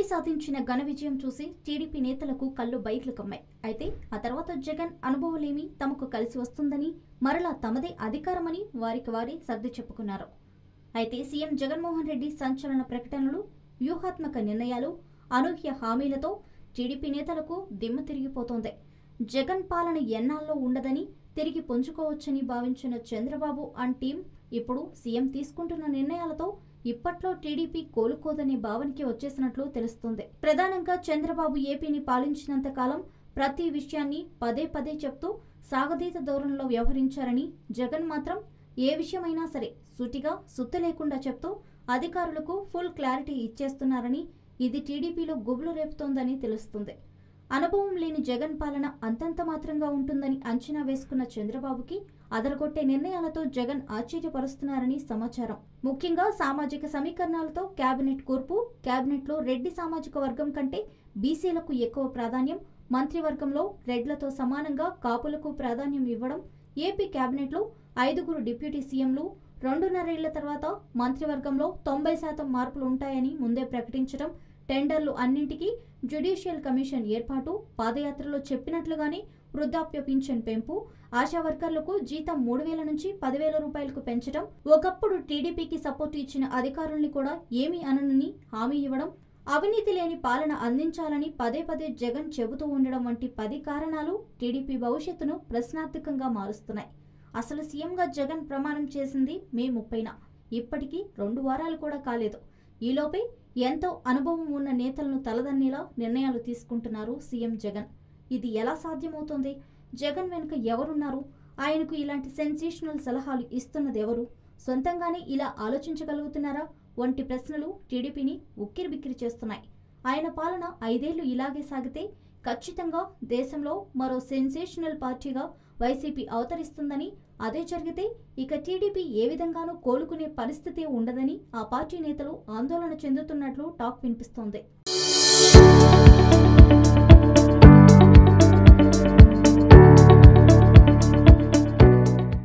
సాధించిన ఘన విజయం చూసి టీడీపీ నేతలకు కళ్ళు బయట్లు కమ్మాయి అయితే ఆ తర్వాత జగన్ అనుభవలేమి తమకు కలిసి వస్తుందని మరలా తమదే అధికారమని వారికి వారి సర్ది చెప్పుకున్నారు అయితే సీఎం జగన్మోహన్ రెడ్డి సంచలన ప్రకటనలు వ్యూహాత్మక నిర్ణయాలు అనూహ్య హామీలతో టీడీపీ నేతలకు దిమ్మ తిరిగిపోతోంది జగన్ పాలన ఎన్నాల్లో ఉండదని తిరిగి పుంజుకోవచ్చని భావించిన చంద్రబాబు అండ్ టీం ఇప్పుడు సీఎం తీసుకుంటున్న నిర్ణయాలతో ఇప్పట్లో టీడీపీ కోలుకోదనే భావనకి వచ్చేసినట్లు తెలుస్తుంది ప్రధానంగా చంద్రబాబు ఏపీని పాలించినంత కాలం ప్రతి విషయాన్ని పదే పదే చెప్తూ సాగదీత ధోరణిలో వ్యవహరించారని జగన్ మాత్రం ఏ విషయమైనా సరే సూటిగా సుత్తు లేకుండా చెప్తూ అధికారులకు ఫుల్ క్లారిటీ ఇచ్చేస్తున్నారని ఇది టీడీపీలో గుబులు రేపుతోందని తెలుస్తుంది అనుభవం లేని జగన్ పాలన అంతంత మాత్రంగా ఉంటుందని అంచనా వేసుకున్న చంద్రబాబుకి అదరగొట్టే నిర్ణయాలతో జగన్ ఆశ్చర్యపరుస్తున్నారని సమాచారం ముఖ్యంగా సామాజిక సమీకరణాలతో కేబినెట్ కూర్పు కేబినెట్లో రెడ్డి సామాజిక వర్గం కంటే బీసీలకు ఎక్కువ ప్రాధాన్యం మంత్రివర్గంలో రెడ్లతో సమానంగా కాపులకు ప్రాధాన్యం ఇవ్వడం ఏపీ కేబినెట్లో ఐదుగురు డిప్యూటీ సీఎంలు రెండున్నరేళ్ల తర్వాత మంత్రివర్గంలో తొంభై శాతం మార్పులు ఉంటాయని ముందే ప్రకటించడం టెండర్లు అన్నింటికీ జ్యుడిషియల్ కమిషన్ ఏర్పాటు పాదయాత్రలో చెప్పినట్లుగానే వృద్ధాప్య పింఛన్ పెంపు ఆశా వర్కర్లకు జీతం మూడు వేల నుంచి పదివేల రూపాయలకు పెంచడం ఒకప్పుడు టీడీపీకి సపోర్ట్ ఇచ్చిన అధికారుల్ని కూడా ఏమీ అననని హామీ ఇవ్వడం అవినీతి లేని పాలన అందించాలని పదే పదే జగన్ చెబుతూ ఉండడం వంటి పది కారణాలు టీడీపీ భవిష్యత్తును ప్రశ్నార్థకంగా మారుస్తున్నాయి అసలు సీఎంగా జగన్ ప్రమాణం చేసింది మే ముప్పైన ఇప్పటికీ రెండు వారాలు కూడా కాలేదు ఈలోపే ఎంతో అనుభవం ఉన్న నేతలను తలదన్నేలా నిర్ణయాలు తీసుకుంటున్నారు సీఎం జగన్ ఇది ఎలా సాధ్యమవుతోంది జగన్ వెనుక ఎవరున్నారు ఆయనకు ఇలాంటి సెన్సేషనల్ సలహాలు ఇస్తున్నది ఎవరు సొంతంగానే ఇలా ఆలోచించగలుగుతున్నారా వంటి ప్రశ్నలు టీడీపీని ఉక్కిరిబిక్కిరి చేస్తున్నాయి ఆయన పాలన ఐదేళ్లు ఇలాగే సాగితే ఖచ్చితంగా దేశంలో మరో సెన్సేషనల్ పార్టీగా వైసీపీ అవతరిస్తుందని అదే జరిగితే ఇక టీడీపీ ఏ విధంగానూ కోలుకునే పరిస్థితి ఉండదని ఆ పార్టీ నేతలు ఆందోళన చెందుతున్నట్లు టాక్ వినిపిస్తోంది